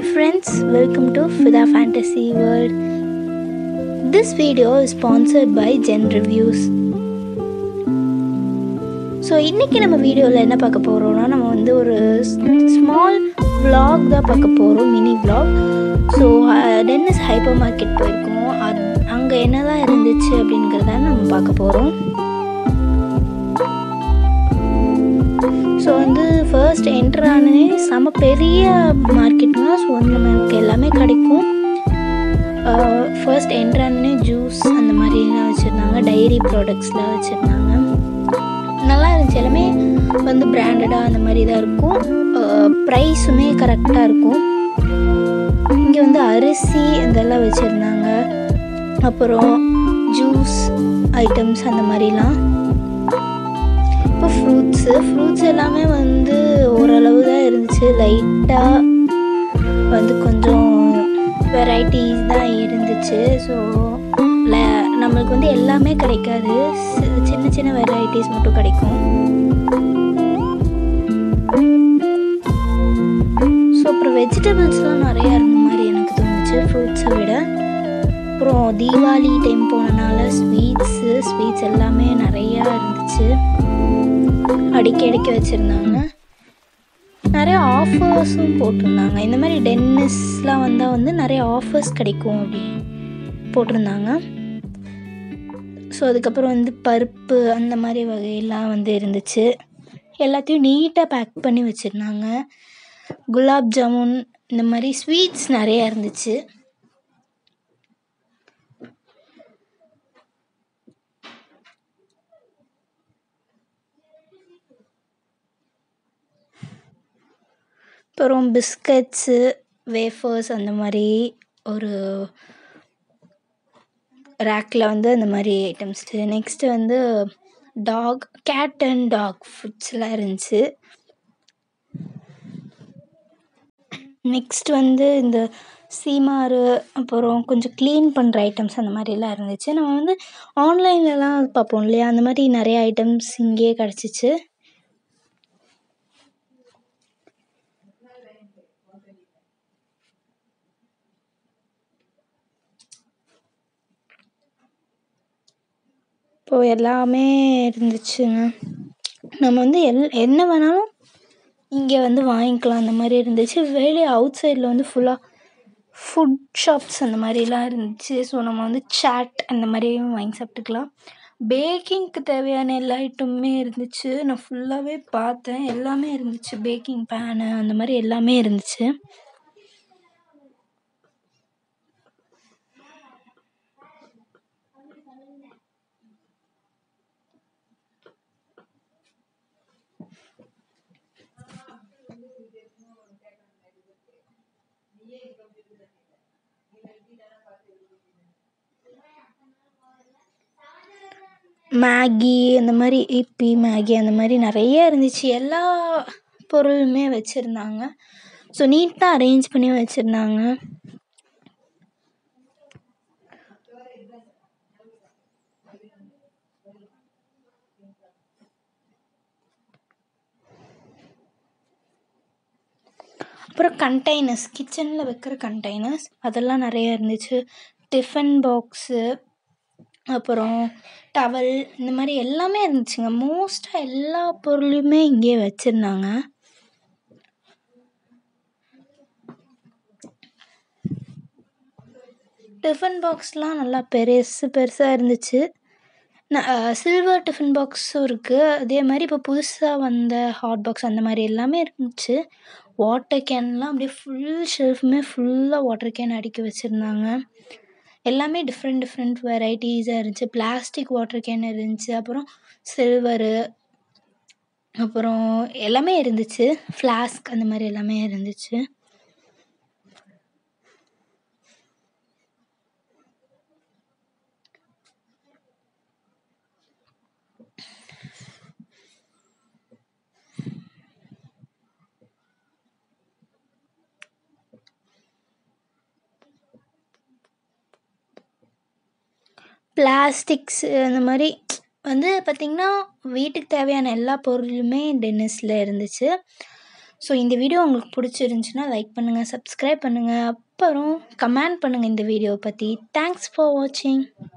friends, welcome to Fida Fantasy World. This video is sponsored by Gen Reviews. So இன்றைக்கி நம்ம வீடியோவில் என்ன பார்க்க போகிறோம்னா நம்ம வந்து ஒரு ஸ்மால் vlog தான் பார்க்க போகிறோம் mini vlog so Dennis hyper market போயிருக்கோம் அது அங்கே என்னதான் இருந்துச்சு அப்படிங்கிறத நம்ம பார்க்க போகிறோம் ஸோ வந்து ஃபர்ஸ்ட் என்ட்ரு ஆனே செம பெரிய மார்க்கெட்னா ஸோ வந்து நமக்கு எல்லாமே கிடைக்கும் ஃபர்ஸ்ட் என்ட்ரு ஆனே ஜூஸ் அந்த மாதிரிலாம் வச்சுருந்தாங்க டைரி ப்ராடக்ட்ஸ்லாம் வச்சுருந்தாங்க நல்லா இருந்துச்சு எல்லாமே வந்து பிராண்டடாக அந்த மாதிரி தான் இருக்கும் ப்ரைஸுமே கரெக்டாக இருக்கும் இங்கே வந்து அரிசி இதெல்லாம் வச்சுருந்தாங்க அப்புறம் ஜூஸ் ஐட்டம்ஸ் அந்த மாதிரிலாம் இப்போ ஃப்ரூட்ஸு ஃப்ரூட்ஸ் எல்லாமே வந்து ஓரளவு தான் இருந்துச்சு லைட்டாக வந்து கொஞ்சம் வெரைட்டிஸ் தான் இருந்துச்சு ஸோ நம்மளுக்கு வந்து எல்லாமே கிடைக்காது சி- சின்ன சின்ன வெரைட்டிஸ் மட்டும் கிடைக்கும் ஸோ அப்புறம் வெஜிடபிள்ஸ்லாம் நிறையா இருந்த மாதிரி எனக்கு தோணுச்சு ஃப்ரூட்ஸை விட அப்புறம் தீபாவளி டைம் போனனால ஸ்வீட்ஸு ஸ்வீட்ஸ் எல்லாமே நிறையா இருந்துச்சு அடுக்கி அடுக்கி வச்சுருந்தாங்க நிறைய ஆஃபர்ஸும் போட்டிருந்தாங்க இந்த மாதிரி டென்னிஸ்லாம் வந்தால் வந்து நிறைய ஆஃபர்ஸ் கிடைக்கும் அப்படி போட்டிருந்தாங்க ஸோ அதுக்கப்புறம் வந்து பருப்பு அந்த மாதிரி வகையெல்லாம் வந்து இருந்துச்சு எல்லாத்தையும் நீட்டாக பேக் பண்ணி வச்சுருந்தாங்க குலாப் ஜாமுன் இந்த மாதிரி ஸ்வீட்ஸ் நிறையா இருந்துச்சு அப்புறம் பிஸ்கட்ஸு வேஃபர்ஸ் அந்த மாதிரி ஒரு ரேக்கில் வந்து அந்த மாதிரி ஐட்டம்ஸ் நெக்ஸ்ட்டு வந்து டாக் கேட் அண்ட் டாக் ஃபுட்ஸ்லாம் இருந்துச்சு நெக்ஸ்ட் வந்து இந்த சீமாறு அப்புறம் கொஞ்சம் க்ளீன் பண்ணுற ஐட்டம்ஸ் அந்த மாதிரிலாம் இருந்துச்சு நம்ம வந்து ஆன்லைன்லலாம் பார்ப்போம் இல்லையா அந்த மாதிரி நிறைய ஐட்டம்ஸ் இங்கேயே கிடச்சிச்சு இப்போ எல்லாமே இருந்துச்சுங்க நம்ம வந்து எல் என்ன வேணாலும் இங்கே வந்து வாங்கிக்கலாம் அந்த மாதிரி இருந்துச்சு வெளியே அவுட் சைடில் வந்து ஃபுல்லாக ஃபுட் ஷாப்ஸ் அந்த மாதிரிலாம் இருந்துச்சு ஸோ நம்ம வந்து சாட் அந்த மாதிரியும் வாங்கி சாப்பிட்டுக்கலாம் பேக்கிங்க்கு தேவையான எல்லா ஐட்டமுமே இருந்துச்சு நான் ஃபுல்லாகவே பார்த்தேன் எல்லாமே இருந்துச்சு பேக்கிங் பேனு அந்த மாதிரி எல்லாமே இருந்துச்சு மேகி அந்த மாதிரி இப்பி மேகி அந்த மாதிரி நிறைய இருந்துச்சு எல்லா பொருளுமே வச்சுருந்தாங்க ஸோ நீட்டாக அரேஞ்ச் பண்ணி வச்சுருந்தாங்க அப்புறம் கண்டெய்னர்ஸ் கிச்சனில் வைக்கிற கண்டெய்னர்ஸ் அதெல்லாம் நிறைய இருந்துச்சு டிஃபன் பாக்ஸு அப்புறம் டவல் இந்த மாதிரி எல்லாமே இருந்துச்சுங்க மோஸ்ட்டாக எல்லா பொருளையுமே இங்கேயே வச்சுருந்தாங்க டிஃபன் பாக்ஸ்லாம் நல்லா பெருசு பெருசாக இருந்துச்சு சில்வர் டிஃபன் பாக்ஸும் இருக்குது அதே மாதிரி இப்போ புதுசாக வந்த ஹாட் பாக்ஸ் அந்த மாதிரி எல்லாமே இருந்துச்சு வாட்டர் கேன்லாம் அப்படியே ஃபுல் ஷெல்ஃபுமே ஃபுல்லாக வாட்டர் கேன் அடுக்கி வச்சுருந்தாங்க எல்லாமே டிஃப்ரெண்ட் டிஃப்ரெண்ட் வெரைட்டிஸாக இருந்துச்சு பிளாஸ்டிக் வாட்டர் கேன் இருந்துச்சு அப்புறம் சில்வரு அப்புறம் எல்லாமே இருந்துச்சு ஃப்ளாஸ்க் அந்த மாதிரி எல்லாமே இருந்துச்சு பிளாஸ்டிக்ஸ் அந்த மாதிரி வந்து பார்த்திங்கன்னா வீட்டுக்கு தேவையான எல்லா பொருளுமே டென்னிஸில் இருந்துச்சு ஸோ இந்த வீடியோ உங்களுக்கு பிடிச்சிருந்துச்சின்னா லைக் பண்ணுங்கள் சப்ஸ்கிரைப் பண்ணுங்கள் அப்புறம் கமெண்ட் பண்ணுங்கள் இந்த வீடியோவை பற்றி தேங்க்ஸ் ஃபார் வாட்சிங்